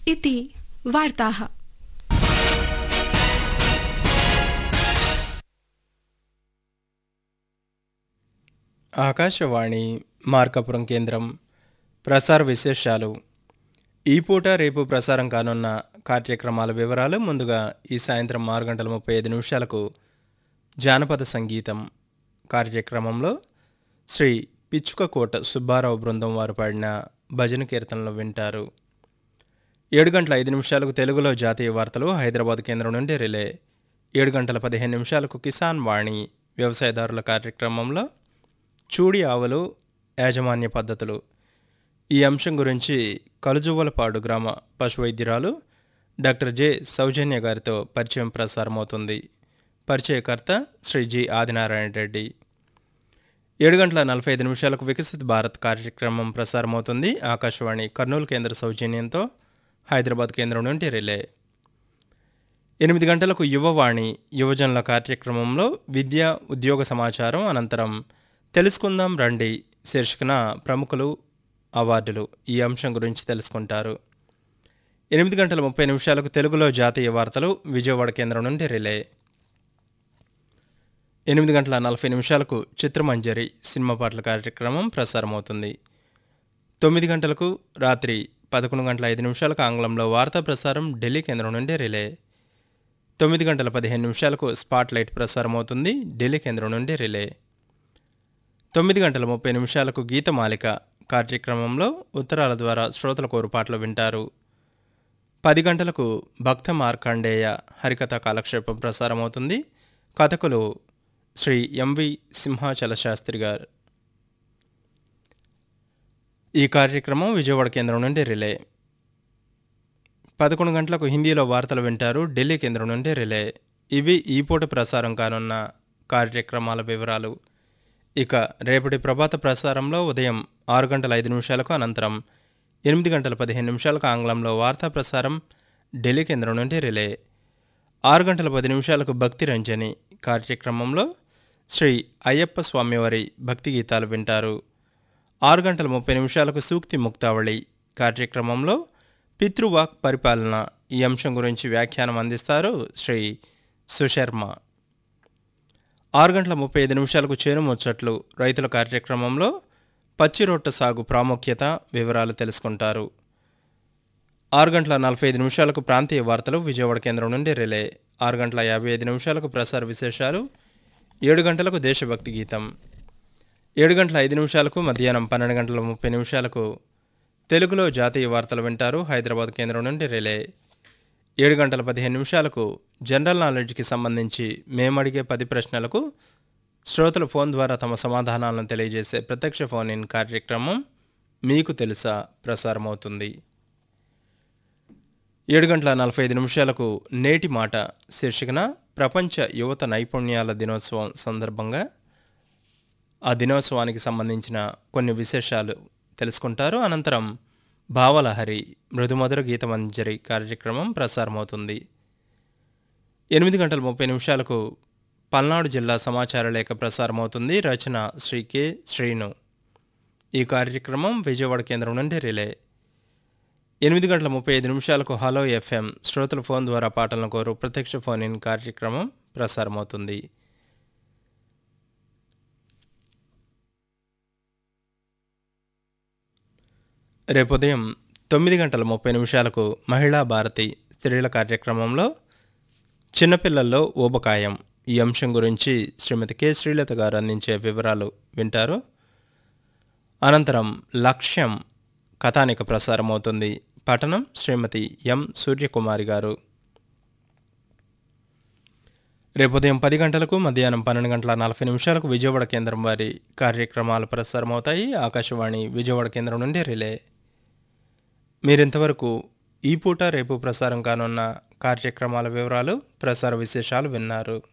इति वार्ताः ఆకాశవాణి మార్కాపురం కేంద్రం ప్రసార విశేషాలు ఈ పూట రేపు ప్రసారం కానున్న కార్యక్రమాల వివరాలు ముందుగా ఈ సాయంత్రం ఆరు గంటల ముప్పై ఐదు నిమిషాలకు జానపద సంగీతం కార్యక్రమంలో శ్రీ పిచ్చుకకోట సుబ్బారావు బృందం వారు పాడిన భజన కీర్తనలు వింటారు ఏడు గంటల ఐదు నిమిషాలకు తెలుగులో జాతీయ వార్తలు హైదరాబాద్ కేంద్రం నుండి రిలే ఏడు గంటల పదిహేను నిమిషాలకు కిసాన్ వాణి వ్యవసాయదారుల కార్యక్రమంలో చూడి ఆవులు యాజమాన్య పద్ధతులు ఈ అంశం గురించి కలుజువ్వలపాడు గ్రామ పశు వైద్యురాలు డాక్టర్ జె సౌజన్య గారితో పరిచయం ప్రసారమవుతుంది పరిచయకర్త శ్రీ జి ఆదినారాయణ రెడ్డి ఏడు గంటల నలభై ఐదు నిమిషాలకు వికసిత్ భారత్ కార్యక్రమం ప్రసారమవుతుంది ఆకాశవాణి కర్నూలు కేంద్ర సౌజన్యంతో హైదరాబాద్ కేంద్రం నుండి రిలే ఎనిమిది గంటలకు యువవాణి యువజనుల కార్యక్రమంలో విద్య ఉద్యోగ సమాచారం అనంతరం తెలుసుకుందాం రండి శీర్షికన ప్రముఖులు అవార్డులు ఈ అంశం గురించి తెలుసుకుంటారు ఎనిమిది గంటల ముప్పై నిమిషాలకు తెలుగులో జాతీయ వార్తలు విజయవాడ కేంద్రం నుండి రిలే ఎనిమిది గంటల నలభై నిమిషాలకు చిత్రమంజరి సినిమా పాటల కార్యక్రమం ప్రసారమవుతుంది తొమ్మిది గంటలకు రాత్రి పదకొండు గంటల ఐదు నిమిషాలకు ఆంగ్లంలో వార్తా ప్రసారం ఢిల్లీ కేంద్రం నుండి రిలే తొమ్మిది గంటల పదిహేను నిమిషాలకు స్పాట్ లైట్ ప్రసారం అవుతుంది ఢిల్లీ కేంద్రం నుండి రిలే తొమ్మిది గంటల ముప్పై నిమిషాలకు గీతమాలిక కార్యక్రమంలో ఉత్తరాల ద్వారా శ్రోతల కోరు పాటలు వింటారు పది గంటలకు భక్త మార్కండేయ హరికథ కాలక్షేపం ప్రసారం అవుతుంది కథకులు శ్రీ ఎంవి సింహాచల శాస్త్రి గారు ఈ కార్యక్రమం విజయవాడ కేంద్రం నుండి రిలే పదకొండు గంటలకు హిందీలో వార్తలు వింటారు ఢిల్లీ కేంద్రం నుండి రిలే ఇవి ఈ పూట ప్రసారం కానున్న కార్యక్రమాల వివరాలు ఇక రేపటి ప్రభాత ప్రసారంలో ఉదయం ఆరు గంటల ఐదు నిమిషాలకు అనంతరం ఎనిమిది గంటల పదిహేను నిమిషాలకు ఆంగ్లంలో వార్తా ప్రసారం ఢిల్లీ కేంద్రం నుండి రిలే ఆరు గంటల పది నిమిషాలకు భక్తి రంజని కార్యక్రమంలో శ్రీ అయ్యప్ప స్వామివారి భక్తి గీతాలు వింటారు ఆరు గంటల ముప్పై నిమిషాలకు సూక్తి ముక్తావళి కార్యక్రమంలో పితృవాక్ పరిపాలన ఈ అంశం గురించి వ్యాఖ్యానం అందిస్తారు శ్రీ సుశర్మ ఆరు గంటల ముప్పై ఐదు నిమిషాలకు చేను ముచ్చట్లు రైతుల కార్యక్రమంలో పచ్చి రొట్టె సాగు ప్రాముఖ్యత వివరాలు తెలుసుకుంటారు ఆరు గంటల నలభై ఐదు నిమిషాలకు ప్రాంతీయ వార్తలు విజయవాడ కేంద్రం నుండి రిలే ఆరు గంటల యాభై ఐదు నిమిషాలకు ప్రసార విశేషాలు ఏడు గంటలకు దేశభక్తి గీతం ఏడు గంటల ఐదు నిమిషాలకు మధ్యాహ్నం పన్నెండు గంటల ముప్పై నిమిషాలకు తెలుగులో జాతీయ వార్తలు వింటారు హైదరాబాద్ కేంద్రం నుండి రిలే ఏడు గంటల పదిహేను నిమిషాలకు జనరల్ నాలెడ్జ్కి సంబంధించి మేమడిగే పది ప్రశ్నలకు శ్రోతలు ఫోన్ ద్వారా తమ సమాధానాలను తెలియజేసే ప్రత్యక్ష ఫోన్ ఇన్ కార్యక్రమం మీకు తెలుసా ప్రసారమవుతుంది ఏడు గంటల నలభై ఐదు నిమిషాలకు నేటి మాట శీర్షికన ప్రపంచ యువత నైపుణ్యాల దినోత్సవం సందర్భంగా ఆ దినోత్సవానికి సంబంధించిన కొన్ని విశేషాలు తెలుసుకుంటారు అనంతరం భావలహరి మృదుమధుర గీతమంజరి కార్యక్రమం ప్రసారమవుతుంది ఎనిమిది గంటల ముప్పై నిమిషాలకు పల్నాడు జిల్లా సమాచార లేఖ ప్రసారమవుతుంది రచన శ్రీ కె శ్రీను ఈ కార్యక్రమం విజయవాడ కేంద్రం నుండి రిలే ఎనిమిది గంటల ముప్పై ఐదు నిమిషాలకు హలో ఎఫ్ఎం శ్రోతల ఫోన్ ద్వారా పాటలను కోరు ప్రత్యక్ష ఫోన్ ఇన్ కార్యక్రమం ప్రసారమవుతుంది రేపు ఉదయం తొమ్మిది గంటల ముప్పై నిమిషాలకు మహిళా భారతి స్త్రీల కార్యక్రమంలో చిన్నపిల్లల్లో ఊబకాయం ఈ అంశం గురించి శ్రీమతి కె శ్రీలత గారు అందించే వివరాలు వింటారు అనంతరం లక్ష్యం కథానిక ప్రసారం అవుతుంది పఠనం శ్రీమతి ఎం సూర్యకుమారి గారు రేపు ఉదయం పది గంటలకు మధ్యాహ్నం పన్నెండు గంటల నలభై నిమిషాలకు విజయవాడ కేంద్రం వారి కార్యక్రమాలు ప్రసారమవుతాయి ఆకాశవాణి విజయవాడ కేంద్రం నుండి రిలే మీరింతవరకు ఈ పూట రేపు ప్రసారం కానున్న కార్యక్రమాల వివరాలు ప్రసార విశేషాలు విన్నారు